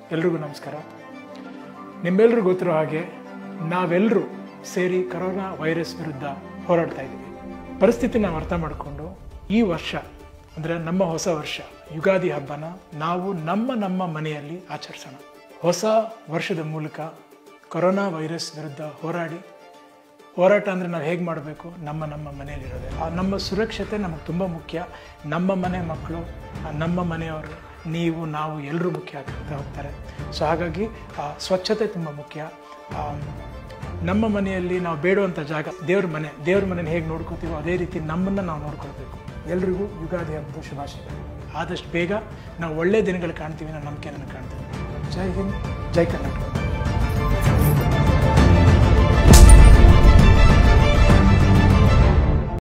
ಎಲ್ರಿಗೂ ನಮಸ್ಕಾರ ನಿಮ್ಮೆಲ್ರಿಗೂ ಗೊತ್ತಿರೋ ಹಾಗೆ ನಾವೆಲ್ಲರೂ ಸೇರಿ ಕರೋನಾ ವೈರಸ್ ವಿರುದ್ಧ ಹೋರಾಡ್ತಾ ಇದ್ದೀವಿ ಪರಿಸ್ಥಿತಿ ನಾವು ಅರ್ಥ ಮಾಡಿಕೊಂಡು ಈ ವರ್ಷ ಅಂದರೆ ನಮ್ಮ ಹೊಸ ವರ್ಷ ಯುಗಾದಿ ಹಬ್ಬನ ನಾವು ನಮ್ಮ ನಮ್ಮ ಮನೆಯಲ್ಲಿ ಆಚರಿಸೋಣ ಹೊಸ ವರ್ಷದ ಮೂಲಕ ಕೊರೋನಾ ವೈರಸ್ ವಿರುದ್ಧ ಹೋರಾಡಿ ಹೋರಾಟ ಅಂದರೆ ನಾವು ಹೇಗೆ ಮಾಡಬೇಕು ನಮ್ಮ ನಮ್ಮ ಮನೆಯಲ್ಲಿರೋದೆ ಆ ನಮ್ಮ ಸುರಕ್ಷತೆ ನಮಗೆ ತುಂಬ ಮುಖ್ಯ ನಮ್ಮ ಮನೆ ಮಕ್ಕಳು ಆ ನಮ್ಮ ಮನೆಯವರು ನೀವು ನಾವು ಎಲ್ಲರೂ ಮುಖ್ಯ ಆಗ್ತಾ ಹೋಗ್ತಾರೆ ಸೊ ಹಾಗಾಗಿ ಆ, ಸ್ವಚ್ಛತೆ ತುಂಬ ಮುಖ್ಯ ಆ, ನಮ್ಮ ಮನೆಯಲ್ಲಿ ನಾವು ಬೇಡುವಂಥ ಜಾಗ ದೇವ್ರ ಮನೆ ದೇವ್ರ ಮನೆನ ಹೇಗೆ ನೋಡ್ಕೋತೀವೋ ಅದೇ ರೀತಿ ನಮ್ಮನ್ನು ನಾವು ನೋಡ್ಕೊಳ್ಬೇಕು ಎಲ್ರಿಗೂ ಯುಗಾದಿ ಹಬ್ಬದ ಶುಭಾಶಯಗಳು ಆದಷ್ಟು ಬೇಗ ನಾವು ಒಳ್ಳೆಯ ದಿನಗಳು ಕಾಣ್ತೀವಿ ಅನ್ನೋ ನಂಬಿಕೆ ನನಗೆ ಕಾಣ್ತೀವಿ ಜೈ ಹಿಂದ್ ಜೈ ಕರ್ನಾಟಕ